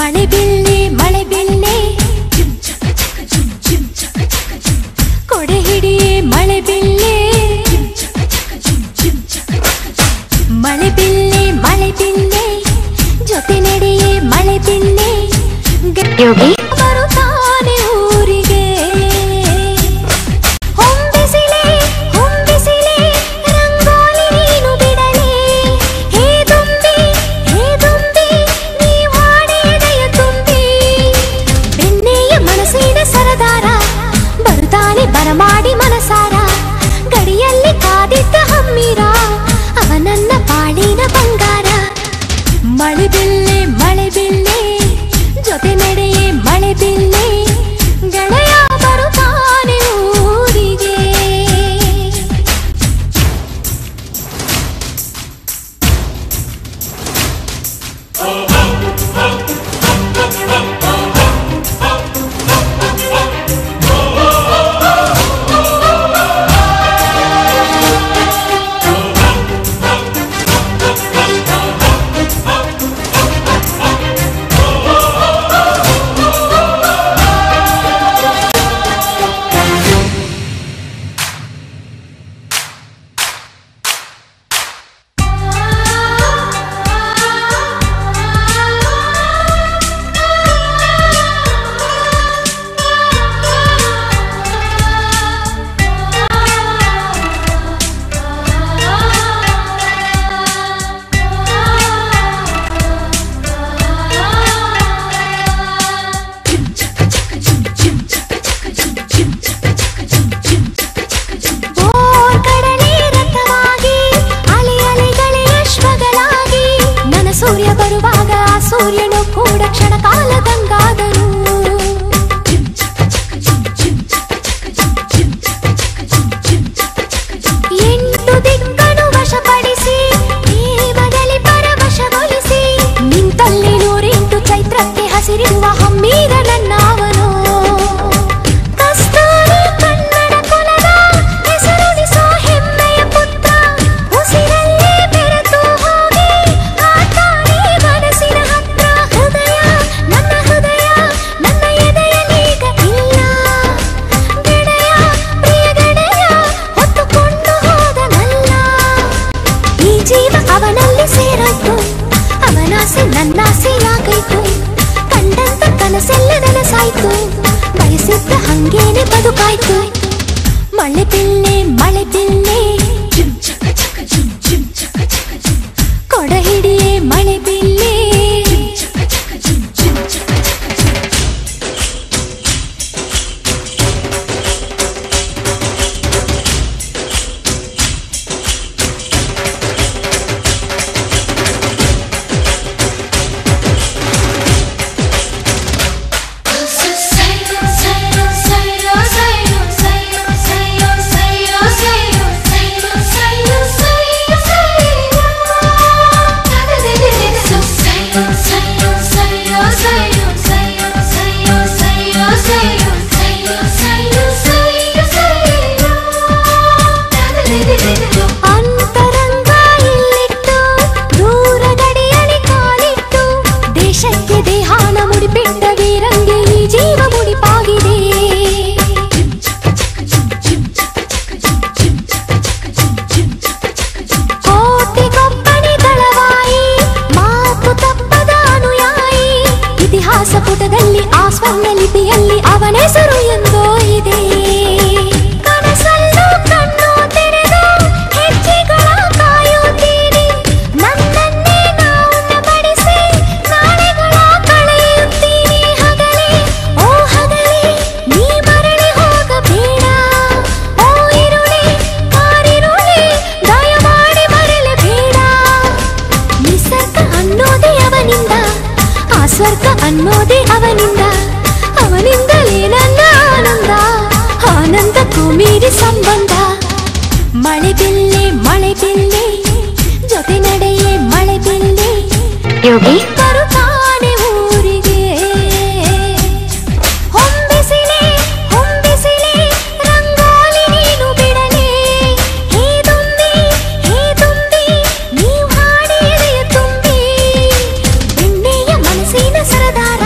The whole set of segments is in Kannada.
ಮಳೆ ಬಿಲ್ಲೆ ಮಳೆ ಬಿಲ್ಲೆ ಕೊಡೆ ಹಿಡಿಯೇ ಮಳೆ ಬಿಲ್ಲೆ ಮಳೆ ಬಿಲ್ಲೆ ಮಳೆ ಬಿಲ್ಲೆ ಜೊತೆ ನಡೆಯೇ ಮಳೆ ಬಿಲ್ಲೆ ಯೋಗಿ ಬರುತ್ತಾನೆ ಊರಿಗೆ ಹೊಂಬಿಸಿಲೆ ಹೊಂಬಿಸಿಲೆ ರಂಗೋಲಿ ನೀನು ಬಿಡಲೇ ಹೇ ದುಂಬಿ ಹೇ ದುಂಬಿ ನೀವ್ ಹಾಡೆ ಎದೆಯ ತುಂಬಿ ಬೆಣ್ಣೆಯ ಮನಸ್ಸಿನ ಸರದಾರ ಬರುತ್ತಾನೆ ಬರಮಾಡಿ ಮನಸಾರ ಗಡಿಯಲ್ಲಿ ಕಾದಿದ್ದ ಹಮ್ಮಿರ ಅವ ನನ್ನ ಬಾಳಿನ ಬಂಗಾರ ಮಳೆ ಬಿಲ್ಲೆ ಮಳೆ ಬಿಲ್ಲೆ ಜೊತೆ ನಡೆಯೇ ಮಳೆ ಬಿಲ್ಲೆ ಗೆಳೆಯ ಬರುತ್ತಾನೆ ಊರಿಗೆ ಓರ್ ಕಡಲೆ ರಥವಾಗಿ ಅಲೆ ಅಲೆಗಳೇ ಅಶ್ವಗಳಾಗಿ ನನ್ನ ಸೂರ್ಯ ಬರುವಾಗ ಆ ಸೂರ್ಯನು ಕೂಡ ಕ್ಷಣ ಕಾಲದಂಗಾದನು ಎಂಟು ದಿಕ್ಕನು ವಶಪಡಿಸಿ ದೇವದಲ್ಲಿ ಪರವಶಗೊಳಿಸಿ ನಿಂತಲ್ಲಿ ನೂರೆಂಟು ಚೈತ್ರಕ್ಕೆ ಹಸಿರಿರುವ ಹಮ್ಮೀರ ನನ್ನವನು ಕಸ್ತೂರಿ ಕನ್ನಡ ಕುಲದ ಹೆಸರುಣಿಸೋ ಹೆಮ್ಮೆಯ ಪುತ್ರ ಉಸಿರಲ್ಲೇ ಬೆರೆತು ಹೋಗಿ ಆಟಾಡಿ ಮನಸ್ಸಿನ ಹತ್ರ ಹೃದಯ ನನ್ನ ಹೃದಯ ನನ್ನ ಎದೆಯಲೀಗ ಇಲ್ಲ ಗೆಳೆಯ ಪ್ರಿಯ ಗೆಳೆಯ ಹೊತ್ತುಕೊಂಡು ಹೋದನಲ್ಲ ಈ ಜೀವ ಅವನಲ್ಲಿ ಸೇರಾಯ್ತು ಅವನಾಸೆ ನನ್ನಾಸೆಯಾಗೈತು ಕಂಡಂತ ಕನಸೆಲ್ಲ ನನಸಾಯ್ತು ಬಯಸಿದ್ದ ಹಂಗೇನೆ ಬದುಕಾಯ್ತು ಮಳೆ ಬಿಲ್ಲೆ ಮಳೆ ಬಿಲ್ಲೆ ಕೊಡ ಹಿಡಿಯೇ ಮಳೆ ಬಿಲ್ಲೆ ಅಂತರಂಗ ಇಲ್ಲಿಟ್ಟು ದೂರ ಗಡಿಯಲ್ಲಿ ಕಾಲಿಟ್ಟು ದೇಶಕ್ಕೆ ದೇಹಾನ ಮುಡಿಪಿಟ್ಟ ವೀರಂಗೆ ಈ ಜೀವ ಮುಡಿಪಾಗಿದೆ ಕೋಟಿಗೊಬ್ಬನೇ ದಳವಾಯಿ ಮಾತು ತಪ್ಪದ ಅನುಯಾಯಿ ಇತಿಹಾಸ ಪುಟದಲ್ಲಿ ಆ ಸ್ವರ್ಣ ಲಿಪಿಯಲ್ಲಿ ಅವನ ಹೆಸರು ಎಂದೋ ಇದೆ ಕನಸಲ್ಲೂ ಕಣ್ಣು ತೆರೆದು ಹೆಜ್ಜೆಗಳ ಕಾಯುತ್ತೀನಿ ನನ್ನನ್ನೇ ನಾವು ಬಡಿಸಿ ನಾಳೆಗಳ ಕಳೆಯುತ್ತೀನಿ ಹಗಲೇ ಓ ಹಗಲೇ ನೀ ಮರಳಿ ಹೋಗಬೇಡ ಓ ಇರುಳೆ ಕಾರಿರುಳೆ ದಯಮಾಡಿ ಮರಳಬೇಡ ನಿಸರ್ಗ ಅನ್ನೋದೇ ಅವನಿಂದ ಆ ಸ್ವರ್ಗ ಅನ್ನೋದೇ ಅವನಿಂದ ಅವನಿಂದಲೇ ನನ್ನ ಆನಂದ ಆನಂದಕ್ಕೂ ಮೀರಿ ಸಂಬಂಧ ಮಳೆ ಬಿಲ್ಲೆ ಮಳೆ ಬಿಲ್ಲೆ ಜೊತೆ ನಡೆಯೇ ಮಳೆ ಬಿಲ್ಲೆ ಯೋಗಿ ಬರುತ್ತಾನೆ ಊರಿಗೆ ಹೊಂಬಿಸಿಲೆ ಹೊಂಬಿಸಿಲೆ ರಂಗೋಲಿ ನೀನು ಬಿಡಲೇ ಹೇ ದುಂಬಿ ಹೇ ದುಂಬಿ ನೀವ್ ಹಾಡಿ ಎದೆಯ ತುಂಬಿ ಬೆಣ್ಣೆಯ ಮನಸ್ಸಿನ ಸರದಾರ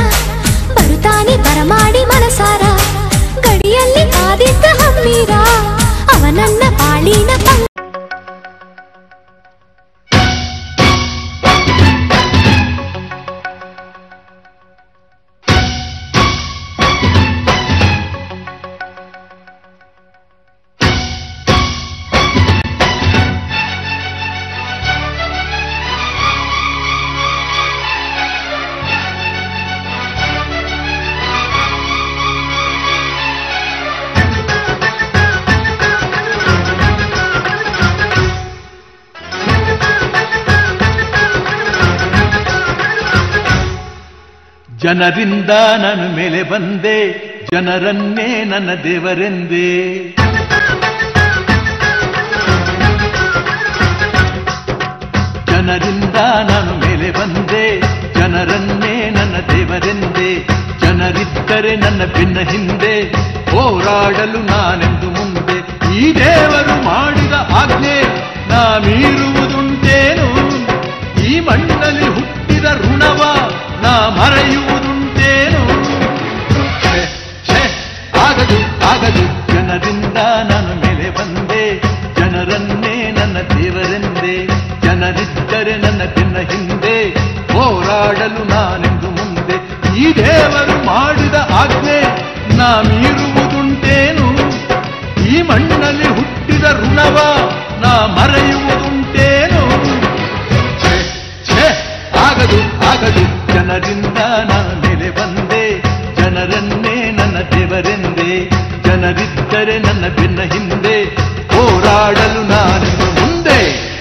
ಜನರಿಂದ ನಾನು ಮೇಲೆ ಬಂದೆ ಜನರನ್ನೇ ನನ್ನ ದೇವರೆಂದೇ ಜನರಿಂದ ನಾನು ಮೇಲೆ ಬಂದೆ ಜನರನ್ನೇ ನನ್ನ ದೇವರೆಂದೆ ಜನರಿದ್ದರೆ ನನ್ನ ಬೆನ್ನ ಹಿಂದೆ ಹೋರಾಡಲು ನಾನೆಂದು ಮುಂದೆ ಈ ದೇವರು ಮಾಡಿದ ಆಜ್ಞೆ ನಾ ಮೀರುವುದುಂಟೇನು ಈ ಮಣ್ಣಲ್ಲಿ ಹುಟ್ಟಿದ ಋಣವ ನಾ ಮರೆಯುವುದುಂಟೇನು ಛೆ, ಛೆ, ಆಗದು ಆಗದು ಜನರಿಂದ ನಾನು ಮೇಲೆ ಬಂದೆ ಜನರನ್ನೇ ನನ್ನ ದೇವರೆಂದೆ ಜನರಿದ್ದರೆ ನನ್ನ ಬೆನ್ನ ಹಿಂದೆ ಹೋರಾಡಲು ನಾನೆಂದು ಮುಂದೆ ಈ ದೇವರು ಮಾಡಿದ ಆಜ್ಞೆ ನಾ ಮೀರುವುದುಂಟೇನು ಈ ಮಣ್ಣಲ್ಲಿ ಹುಟ್ಟಿದ ಋಣವ ನಾ ಮರೆಯುವುದುಂಟೇನು ಛೆ, ಛೆ, ಆಗದು ಆಗದು ಜನರಿಂದ ನಾನು ಮೇಲೆ ಬಂದೆ ಜನರನ್ನೇ ನನ್ನ ದೇವರೆಂದೆ ಜನರಿದ್ದರೆ ನನ್ನ ಬೆನ್ನ ಹಿಂದೆ ಹೋರಾಡಲು ನಾನಿನ್ನು ಮುಂದೆ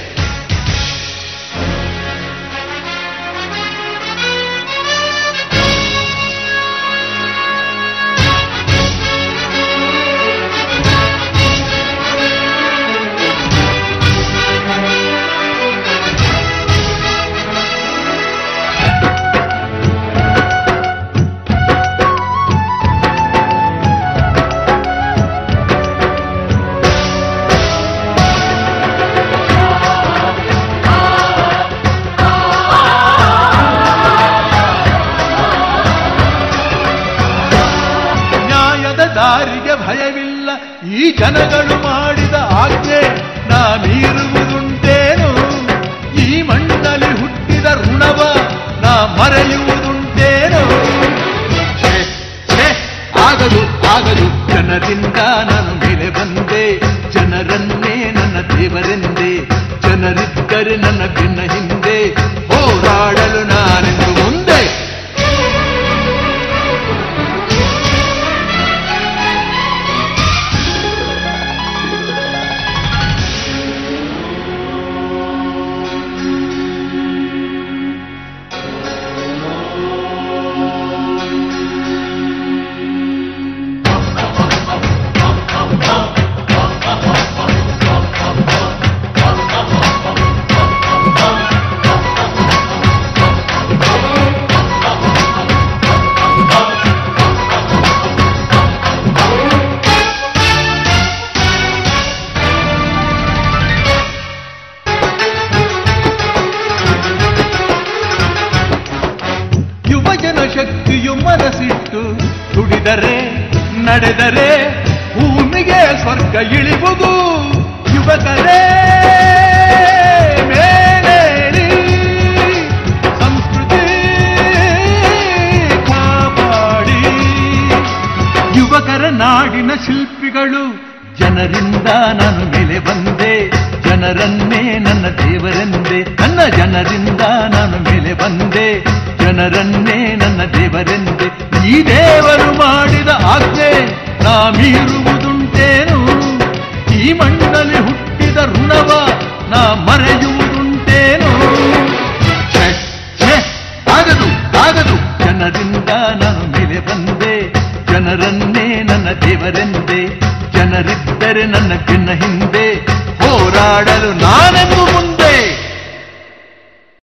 ನ್ಯಾಯದ ದಾರಿಗೆ ಭಯವಿಲ್ಲ ಈ ಜನಗಳು ಮಾಡಿದ ಆಜ್ಞೆ ನಾ ಮೀರುವುದುಂಟೇನು ಈ ಮಣ್ಣಲ್ಲಿ ಹುಟ್ಟಿದ ಋಣವ ನಾ ಮರೆಯುವುದುಂಟೇನು ಛೆ, ಛೆ, ಆಗದು ಆಗದು ಜನರಿಂದ ನಾನು ಮೇಲೆ ಬಂದೆ ಜನರನ್ನೇ ನನ್ನ ದೇವರೆಂದೆ ಜನರಿದ್ದರೆ ನನ್ನ ಬೆನ್ನ ಹಿಂದೆ ಹೋರಾಡಲು ನಾನೆಂದು ಮುಂದೆ ಯುವಜನ ಶಕ್ತಿಯು ಮನಸ್ಸಿಟ್ಟು ದುಡಿದರೆ ನಡೆದರೆ ಭೂಮಿಗೆ ಸ್ವರ್ಗ ಇಳಿವುದು ಯುವಕರೇ ಮೇಲೇರಿ ಸಂಸ್ಕೃತಿ ಕಾಪಾಡಿ ಯುವಕರ ನಾಡಿನ ಶಿಲ್ಪಿಗಳು ಜನರಿಂದ ನಾನು ಮೇಲೆ ಬಂದೆ ಜನರನ್ನೇ ನನ್ನ ದೇವರೆಂದೆ ನನ್ನ ಜನರಿಂದ ನಾನು ಮೇಲೆ ಬಂದೆ ಜನರನ್ನೇ ನನ್ನ ದೇವರೆಂದೆ ಈ ದೇವರು ಮಾಡಿದ ಆಜ್ಞೆ ನಾ ಮೀರುವುದುಂಟೇನು ಈ ಮಣ್ಣಲ್ಲಿ ಹುಟ್ಟಿದ ಋಣವ ನಾ ಮರೆಯುವುದುಂಟೇನು ಛೆ, ಛೆ, ಆಗದು ಆಗದು ಜನರಿಂದ ನಾನು ಮೇಲೆ ಬಂದೆ ಜನರನ್ನೇ ನನ್ನ ದೇವರೆಂದೆ ಜನರಿದ್ದರೆ ನನ್ನ ಬೆನ್ನ ಹಿಂದೆ ಹೋರಾಡಲು ನಾನೆಂದು